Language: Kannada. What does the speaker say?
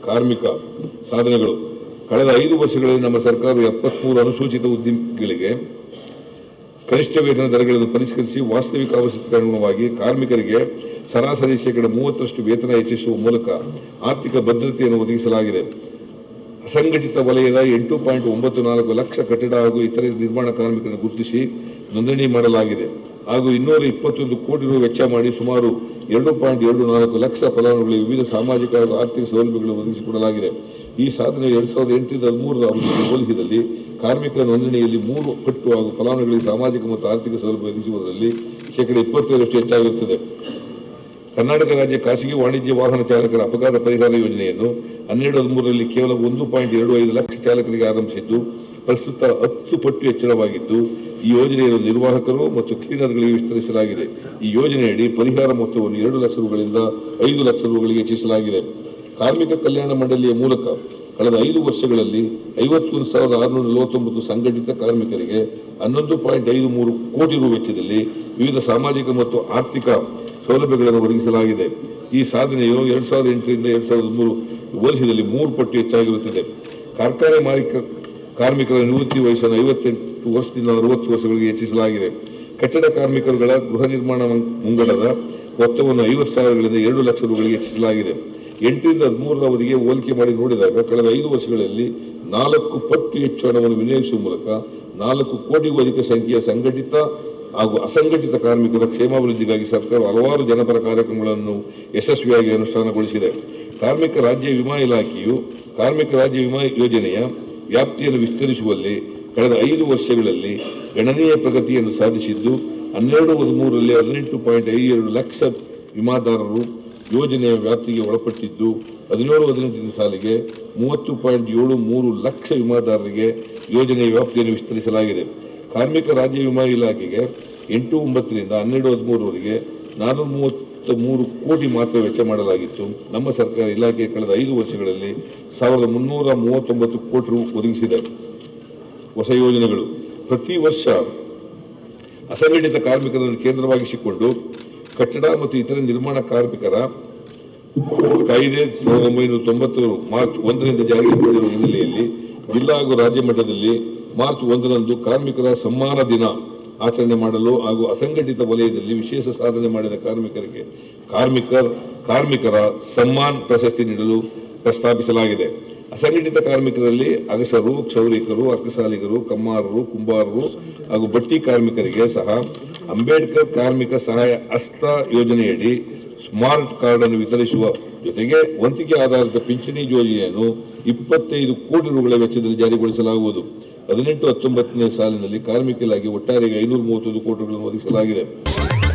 ಕಾರ್ಮಿಕ ಸಾಧನೆಗಳು ಕಳೆದ ಐದು ವರ್ಷಗಳಲ್ಲಿ ನಮ್ಮ ಸರ್ಕಾರವು ಎಪ್ಪತ್ಮೂರು ಅನುಸೂಚಿತ ಉದ್ಯಮಿಗಳಿಗೆ ಕನಿಷ್ಠ ವೇತನ ದರಗಳನ್ನು ಪರಿಷ್ಕರಿಸಿ ವಾಸ್ತವಿಕ ಅವಶ್ಯಕತೆಗೆ ಅನುಗುಣವಾಗಿ ಕಾರ್ಮಿಕರಿಗೆ ಸರಾಸರಿ ಶೇಕಡ ಮೂವತ್ತರಷ್ಟು ವೇತನ ಹೆಚ್ಚಿಸುವ ಮೂಲಕ ಆರ್ಥಿಕ ಭದ್ರತೆಯನ್ನು ಒದಗಿಸಲಾಗಿದೆ ಅಸಂಘಟಿತ ವಲಯದ ಎಂಟು ಪಾಯಿಂಟ್ ಒಂಬತ್ತು ನಾಲ್ಕು ಲಕ್ಷ ಕಟ್ಟಡ ಹಾಗೂ ಇತರೆ ನಿರ್ಮಾಣ ಕಾರ್ಮಿಕರನ್ನು ಗುರುತಿಸಿ ನೋಂದಣಿ ಮಾಡಲಾಗಿದೆ ಹಾಗೂ ಇನ್ನೂರ ಇಪ್ಪತ್ತೊಂದು ಕೋಟಿ ರು ವೆಚ್ಚ ಮಾಡಿ ಸುಮಾರು ಎರಡು ಪಾಯಿಂಟ್ ಎರಡು ನಾಲ್ಕು ಲಕ್ಷ ಫಲಾನುಭವಿಗಳಿಗೆ ವಿವಿಧ ಸಾಮಾಜಿಕ ಹಾಗೂ ಆರ್ಥಿಕ ಸೌಲಭ್ಯಗಳು ಒದಗಿಸಿಕೊಡಲಾಗಿದೆ ಈ ಸಾಧನೆ ಎರಡ್ ಸಾವಿರದ ಎಂಟರಿಂದ ಹದಿಮೂರರ ಅವಧಿಗೆ ಹೋಲಿಸಿದಲ್ಲಿ ಕಾರ್ಮಿಕ ನೋಂದಣಿಯಲ್ಲಿ ಮೂರು ಪಟ್ಟು ಹಾಗೂ ಫಲಾನುಭವಿಗಳಿಗೆ ಸಾಮಾಜಿಕ ಮತ್ತು ಆರ್ಥಿಕ ಸೌಲಭ್ಯ ಒದಗಿಸುವುದರಲ್ಲಿ ಶೇಕಡ ಇಪ್ಪತ್ತೈದರಷ್ಟು ಹೆಚ್ಚಾಗಿರುತ್ತದೆ ಕರ್ನಾಟಕ ರಾಜ್ಯ ಖಾಸಗಿ ವಾಣಿಜ್ಯ ವಾಹನ ಚಾಲಕರ ಅಪಘಾತ ಪರಿಹಾರ ಯೋಜನೆಯನ್ನು ಹನ್ನೆರಡು ಹದಿಮೂರರಲ್ಲಿ ಕೇವಲ ಒಂದು ಪಾಯಿಂಟ್ ಎರಡು ಐದು ಲಕ್ಷ ಚಾಲಕರಿಗೆ ಆರಂಭಿಸಿದ್ದು ಪ್ರಸ್ತುತ ಹತ್ತು ಪಟ್ಟು ಹೆಚ್ಚಳವಾಗಿದ್ದು ಈ ಯೋಜನೆಯನ್ನು ನಿರ್ವಾಹಕರು ಮತ್ತು ಕ್ಲೀನರ್ಗಳಿಗೆ ವಿಸ್ತರಿಸಲಾಗಿದೆ ಈ ಯೋಜನೆಯಡಿ ಪರಿಹಾರ ಮೊತ್ತವನ್ನು ಎರಡು ಲಕ್ಷ ರುಗಳಿಂದ ಐದು ಲಕ್ಷ ರುಗಳಿಗೆ ಹೆಚ್ಚಿಸಲಾಗಿದೆ ಕಾರ್ಮಿಕ ಕಲ್ಯಾಣ ಮಂಡಳಿಯ ಮೂಲಕ ಕಳೆದ ಐದು ವರ್ಷಗಳಲ್ಲಿ ಐವತ್ತೊಂದು ಸಾವಿರದ ಆರುನೂರ ನಲವತ್ತೊಂಬತ್ತು ಸಂಘಟಿತ ಕಾರ್ಮಿಕರಿಗೆ ಹನ್ನೊಂದು ಪಾಯಿಂಟ್ ಐದು ಮೂರು ಕೋಟಿ ರು ವೆಚ್ಚದಲ್ಲಿ ವಿವಿಧ ಸಾಮಾಜಿಕ ಮತ್ತು ಆರ್ಥಿಕ ಸೌಲಭ್ಯಗಳನ್ನು ಒದಗಿಸಲಾಗಿದೆ ಈ ಸಾಧನೆಯು ಎರಡ್ ಸಾವಿರದ ಎಂಟರಿಂದ ಎರಡ್ ಸಾವಿರದ ಮೂರು ಹೋಲಿಸಿದಲ್ಲಿ ಮೂರು ಪಟ್ಟು ಹೆಚ್ಚಾಗಿರುತ್ತದೆ ಕಾರ್ಖಾನೆ ಮಾಲೀಕ ಕಾರ್ಮಿಕರ ನಿವೃತ್ತಿ ವಯಸ್ಸನ್ನು ಐವತ್ತೆಂಟು ವರ್ಷದಿಂದ ಅರವತ್ತು ವರ್ಷಗಳಿಗೆ ಹೆಚ್ಚಿಸಲಾಗಿದೆ ಕಟ್ಟಡ ಕಾರ್ಮಿಕರುಗಳ ಗೃಹ ನಿರ್ಮಾಣ ಮುಂಗಡದ ಮೊತ್ತವನ್ನು ಐವತ್ತು ಸಾವಿರಗಳಿಂದ ಎರಡು ಲಕ್ಷ ರುಗಳಿಗೆ ಹೆಚ್ಚಿಸಲಾಗಿದೆ ಎಂಟರಿಂದ ಹದಿಮೂರರ ಅವಧಿಗೆ ಹೋಲಿಕೆ ಮಾಡಿ ನೋಡಿದಾಗ ಕಳೆದ ಐದು ವರ್ಷಗಳಲ್ಲಿ ನಾಲ್ಕು ಪಟ್ಟು ಹೆಚ್ಚು ಹಣವನ್ನು ವಿನಿಯೋಗಿಸುವ ಮೂಲಕ ನಾಲ್ಕು ಕೋಟಿಗೂ ಅಧಿಕ ಸಂಖ್ಯೆಯ ಸಂಘಟಿತ ಹಾಗೂ ಅಸಂಘಟಿತ ಕಾರ್ಮಿಕರ ಕ್ಷೇಮಾಭಿವೃದ್ಧಿಗಾಗಿ ಸರ್ಕಾರ ಹಲವಾರು ಜನಪರ ಕಾರ್ಯಕ್ರಮಗಳನ್ನು ಯಶಸ್ವಿಯಾಗಿ ಅನುಷ್ಠಾನಗೊಳಿಸಿದೆ ಕಾರ್ಮಿಕ ರಾಜ್ಯ ವಿಮಾ ಇಲಾಖೆಯು ಕಾರ್ಮಿಕ ರಾಜ್ಯ ವಿಮಾ ಯೋಜನೆಯ ವ್ಯಾಪ್ತಿಯನ್ನು ವಿಸ್ತರಿಸುವಲ್ಲಿ ಕಳೆದ ಐದು ವರ್ಷಗಳಲ್ಲಿ ಗಣನೀಯ ಪ್ರಗತಿಯನ್ನು ಸಾಧಿಸಿದ್ದು ಹನ್ನೆರಡು ಹದಿಮೂರರಲ್ಲಿ ಹದಿನೆಂಟು ಪಾಯಿಂಟ್ ಐದು ಲಕ್ಷ ವಿಮಾದಾರರು ಯೋಜನೆಯ ವ್ಯಾಪ್ತಿಗೆ ಒಳಪಟ್ಟಿದ್ದು ಹದಿನೇಳು ಹದಿನೆಂಟನೇ ಸಾಲಿಗೆ ಮೂವತ್ತು ಪಾಯಿಂಟ್ ಏಳು ಮೂರು ಲಕ್ಷ ವಿಮಾದಾರರಿಗೆ ಯೋಜನೆಯ ವ್ಯಾಪ್ತಿಯನ್ನು ವಿಸ್ತರಿಸಲಾಗಿದೆ ಕಾರ್ಮಿಕ ರಾಜ್ಯ ವಿಮಾ ಇಲಾಖೆಗೆ ಎಂಟು ಒಂಬತ್ತರಿಂದ ಹನ್ನೆರಡು ಹದಿಮೂರವರೆಗೆ ನಾನ್ನೂರ ಮೂವತ್ತ ಮೂರು ಕೋಟಿ ಮಾತ್ರ ವೆಚ್ಚ ಮಾಡಲಾಗಿತ್ತು ನಮ್ಮ ಸರ್ಕಾರ ಇಲಾಖೆ ಕಳೆದ ಐದು ವರ್ಷಗಳಲ್ಲಿ ಸಾವಿರದ ಮುನ್ನೂರ ಮೂವತ್ತೊಂಬತ್ತು ಕೋಟಿ ರು ಒದಗಿಸಿದೆ ಹೊಸ ಯೋಜನೆಗಳು ಪ್ರತಿ ವರ್ಷ ಅಸಂಘಟಿತ ಕಾರ್ಮಿಕರನ್ನು ಕೇಂದ್ರವಾಗಿಸಿಕೊಂಡು ಕಟ್ಟಡ ಮತ್ತು ಇತರೆ ನಿರ್ಮಾಣ ಕಾರ್ಮಿಕರ ಕಾಯ್ದೆ ಸಾವಿರದ ಒಂಬೈನೂರ ತೊಂಬತ್ತರು ಮಾರ್ಚ್ ಒಂದರಿಂದ ಜಾರಿಗೆ ಬಂದಿರುವ ಹಿನ್ನೆಲೆಯಲ್ಲಿ ಜಿಲ್ಲಾ ಹಾಗೂ ರಾಜ್ಯ ಮಟ್ಟದಲ್ಲಿ ಮಾರ್ಚ್ ಒಂದರಂದು ಕಾರ್ಮಿಕರ ಸಮ್ಮಾನ ದಿನ ಆಚರಣೆ ಮಾಡಲು ಹಾಗೂ ಅಸಂಘಟಿತ ವಲಯದಲ್ಲಿ ವಿಶೇಷ ಸಾಧನೆ ಮಾಡಿದ ಕಾರ್ಮಿಕರಿಗೆ ಕಾರ್ಮಿಕರ್ ಕಾರ್ಮಿಕರ ಸಮ್ಮಾನ್ ಪ್ರಶಸ್ತಿ ನೀಡಲು ಪ್ರಸ್ತಾಪಿಸಲಾಗಿದೆ ಅಸಂಘಟಿತ ಕಾರ್ಮಿಕರಲ್ಲಿ ಅಗಸರು ಕ್ಷೌರಿಕರು ಅಕ್ಕಸಾಲಿಗರು ಕಮ್ಮಾರರು ಕುಂಬಾರರು ಹಾಗೂ ಬಟ್ಟಿ ಕಾರ್ಮಿಕರಿಗೆ ಸಹ ಅಂಬೇಡ್ಕರ್ ಕಾರ್ಮಿಕ ಸಹಾಯ ಹಸ್ತ ಯೋಜನೆಯಡಿ ಸ್ಮಾರ್ಟ್ ಕಾರ್ಡ್ ಅನ್ನು ವಿತರಿಸುವ ಜೊತೆಗೆ ವಂತಿಗೆ ಆಧಾರಿತ ಪಿಂಚಣಿ ಯೋಜನೆಯನ್ನು ಇಪ್ಪತ್ತೈದು ಕೋಟಿ ರುಗಳ ವೆಚ್ಚದಲ್ಲಿ ಜಾರಿಗೊಳಿಸಲಾಗುವುದು ಹದಿನೆಂಟು ಹತ್ತೊಂಬತ್ತನೇ ಸಾಲಿನಲ್ಲಿ ಕಾರ್ಮಿಕ ಇಲಾಖೆ ಒಟ್ಟಾರೆಗೆ ಐನೂರ ಮೂವತ್ತೊಂದು ಕೋಟಿ ರುಗಳನ್ನು ಒದಗಿಸಲಾಗಿದೆ